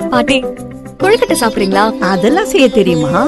பாட்டி கொழுக்கட்டை சாப்பிடுறீங்களா அதெல்லாம் செய்ய தெரியுமா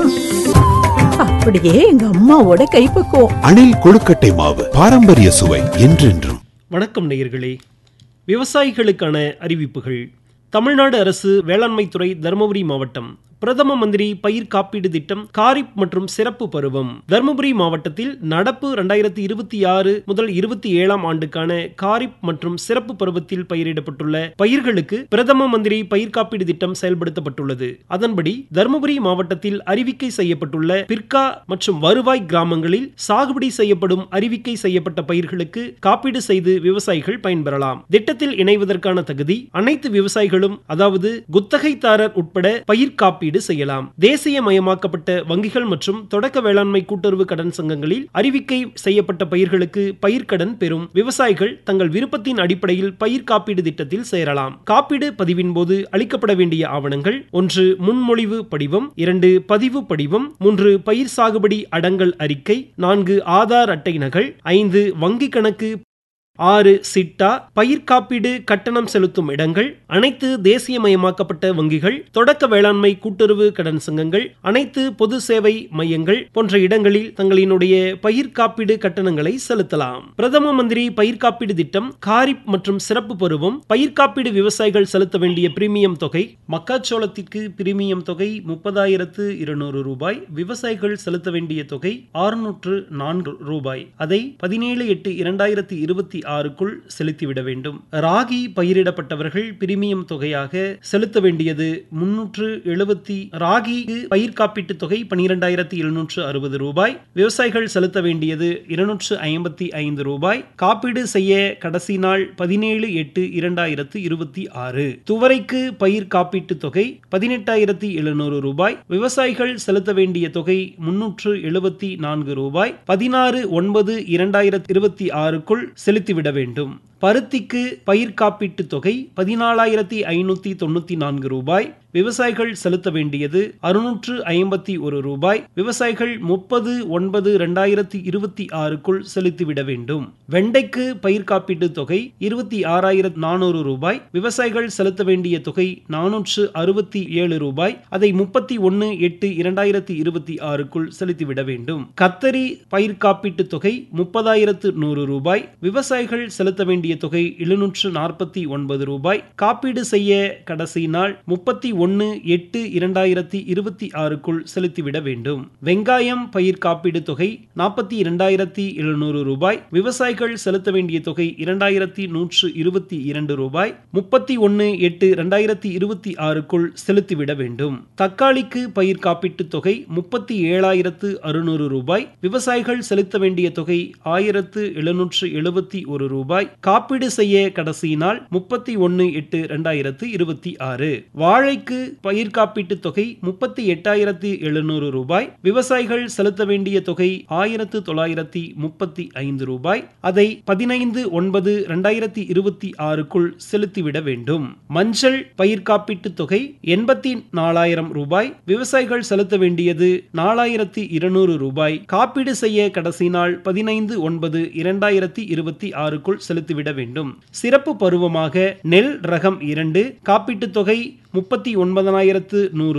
அப்படியே எங்க அம்மாவோட கைப்பக்குவம் அணில் கொழுக்கட்டை மாவு பாரம்பரிய சுவை என்றென்றும் வணக்கம் நேயர்களே விவசாயிகளுக்கான அறிவிப்புகள் தமிழ்நாடு அரசு வேளாண்மைத்துறை தருமபுரி மாவட்டம் பிரதம மந்திரி பயிர் காப்பீடு திட்டம் காரிப் மற்றும் சிறப்பு பருவம் தருமபுரி மாவட்டத்தில் நடப்பு ரெண்டாயிரத்தி இருபத்தி ஆறு முதல் இருபத்தி ஏழாம் ஆண்டுக்கான காரிப் மற்றும் சிறப்பு பருவத்தில் பயிரிடப்பட்டுள்ள பயிர்களுக்கு பிரதம மந்திரி பயிர் காப்பீடு திட்டம் செயல்படுத்தப்பட்டுள்ளது அதன்படி தருமபுரி மாவட்டத்தில் அறிவிக்கை செய்யப்பட்டுள்ள பிற்கா மற்றும் வருவாய் கிராமங்களில் சாகுபடி செய்யப்படும் அறிவிக்கை செய்யப்பட்ட பயிர்களுக்கு காப்பீடு செய்து விவசாயிகள் பயன்பெறலாம் திட்டத்தில் இணைவதற்கான தகுதி அனைத்து விவசாயிகளும் அதாவது குத்தகைதாரர் உட்பட பயிர் காப்பீடு செய்யலாம் தேசியமயமாக்கப்பட்ட வங்கிகள் மற்றும் தொடக்க வேளாண்மை கூட்டுறவு கடன் சங்கங்களில் அறிவிக்கை செய்யப்பட்ட பயிர்களுக்கு பயிர்க்கடன் பெறும் விவசாயிகள் தங்கள் விருப்பத்தின் அடிப்படையில் பயிர் காப்பீடு திட்டத்தில் சேரலாம் காப்பீடு பதிவின் போது அளிக்கப்பட வேண்டிய ஆவணங்கள் ஒன்று முன்மொழிவு படிவம் இரண்டு பதிவு படிவம் மூன்று பயிர் சாகுபடி அடங்கல் அறிக்கை நான்கு ஆதார் அட்டை நகல் ஐந்து வங்கி கணக்கு ஆறு சிட்டா பயிர் காப்பீடு கட்டணம் செலுத்தும் இடங்கள் அனைத்து தேசியமயமாக்கப்பட்ட வங்கிகள் தொடக்க வேளாண்மை கூட்டுறவு கடன் சங்கங்கள் அனைத்து பொது சேவை மையங்கள் போன்ற இடங்களில் தங்களினுடைய பயிர் காப்பீடு கட்டணங்களை செலுத்தலாம் பிரதம மந்திரி பயிர் காப்பீடு திட்டம் காரிப் மற்றும் சிறப்பு பருவம் பயிர் காப்பீடு விவசாயிகள் செலுத்த வேண்டிய பிரீமியம் தொகை மக்காச்சோளத்திற்கு பிரீமியம் தொகை முப்பதாயிரத்து இருநூறு ரூபாய் விவசாயிகள் செலுத்த வேண்டிய தொகை ஆறுநூற்று நான்கு ரூபாய் அதை பதினேழு எட்டு இரண்டாயிரத்தி இருபத்தி ஆறுக்குள் செலுத்திவிட வேண்டும் ராகி பயிரிடப்பட்டவர்கள் பிரீமியம் தொகையாக செலுத்த வேண்டியது முன்னூற்று எழுபத்தி ராகி பயிர் காப்பீட்டு தொகை பனிரெண்டாயிரத்தி எழுநூற்று அறுபது ரூபாய் விவசாயிகள் செலுத்த வேண்டியது இருநூற்று ஐம்பத்தி ஐந்து ரூபாய் காப்பீடு செய்ய கடைசி நாள் பதினேழு எட்டு இரண்டாயிரத்து இருபத்தி ஆறு துவரைக்கு பயிர் காப்பீட்டு தொகை பதினெட்டாயிரத்தி எழுநூறு ரூபாய் விவசாயிகள் செலுத்த வேண்டிய தொகை முன்னூற்று எழுபத்தி நான்கு ரூபாய் பதினாறு ஒன்பது இரண்டாயிரத்தி இருபத்தி ஆறுக்குள் செலுத்திவிட வேண்டும் பருத்திக்கு பயிர் காப்பீட்டு தொகை பதினாலாயிரத்தி ஐநூத்தி தொண்ணூத்தி நான்கு ரூபாய் விவசாயிகள் செலுத்த வேண்டியது அறுநூற்று ஐம்பத்தி ஒரு ரூபாய் விவசாயிகள் முப்பது ஒன்பது இரண்டாயிரத்தி இருபத்தி ஆறுக்குள் செலுத்திவிட வேண்டும் வெண்டைக்கு பயிர் காப்பீட்டு தொகை இருபத்தி ஆறாயிரத்தி நானூறு ரூபாய் விவசாயிகள் செலுத்த வேண்டிய தொகை நானூற்று அறுபத்தி ஏழு ரூபாய் அதை முப்பத்தி ஒன்னு எட்டு இரண்டாயிரத்தி இருபத்தி ஆறுக்குள் செலுத்திவிட வேண்டும் கத்தரி பயிர் காப்பீட்டு தொகை முப்பதாயிரத்து நூறு ரூபாய் விவசாயிகள் செலுத்த வேண்டிய தொகை எழுநூற்று நாற்பத்தி ஒன்பது ரூபாய் காப்பீடு செய்ய கடைசி நாள் முப்பத்தி ஒன்னு எட்டு இரண்டாயிரத்தி இருபத்தி ஆறுக்குள் செலுத்திவிட வேண்டும் வெங்காயம் பயிர் காப்பீடு தொகை நாற்பத்தி இரண்டாயிரத்தி எழுநூறு ரூபாய் விவசாயிகள் செலுத்த வேண்டிய தொகை இரண்டாயிரத்தி நூற்று இருபத்தி இரண்டு ரூபாய் முப்பத்தி ஒன்னு எட்டு இரண்டாயிரத்தி இருபத்தி ஆறுக்குள் செலுத்திவிட வேண்டும் தக்காளிக்கு பயிர் காப்பீட்டு தொகை முப்பத்தி ஏழாயிரத்து அறுநூறு ரூபாய் விவசாயிகள் செலுத்த வேண்டிய தொகை ஆயிரத்து எழுநூற்று எழுபத்தி ஒரு ரூபாய் காப்பீடு செய்ய கடைசி நாள் முப்பத்தி ஒன்னு எட்டு இரண்டாயிரத்து இருபத்தி ஆறு வாழைக்கு பயிர் காப்பீட்டு தொகை முப்பத்தி எட்டாயிரத்தி எழுநூறு ரூபாய் விவசாயிகள் செலுத்த வேண்டிய தொகை ஆயிரத்து தொள்ளாயிரத்தி முப்பத்தி ஐந்து ரூபாய் அதை பதினைந்து ஒன்பது இரண்டாயிரத்தி இருபத்தி ஆறுக்குள் செலுத்திவிட வேண்டும் மஞ்சள் பயிர் காப்பீட்டு தொகை எண்பத்தி நாலாயிரம் ரூபாய் விவசாயிகள் செலுத்த வேண்டியது நாலாயிரத்தி இருநூறு ரூபாய் காப்பீடு செய்ய கடைசி நாள் பதினைந்து ஒன்பது இரண்டாயிரத்தி இருபத்தி ஆறுக்குள் செலுத்திவிட வேண்டும் சிறப்பு பருவமாக நெல் ரகம் இரண்டு காப்பீட்டுத் தொகை முப்பத்தி ஒன்பதனாயிரத்து நூறு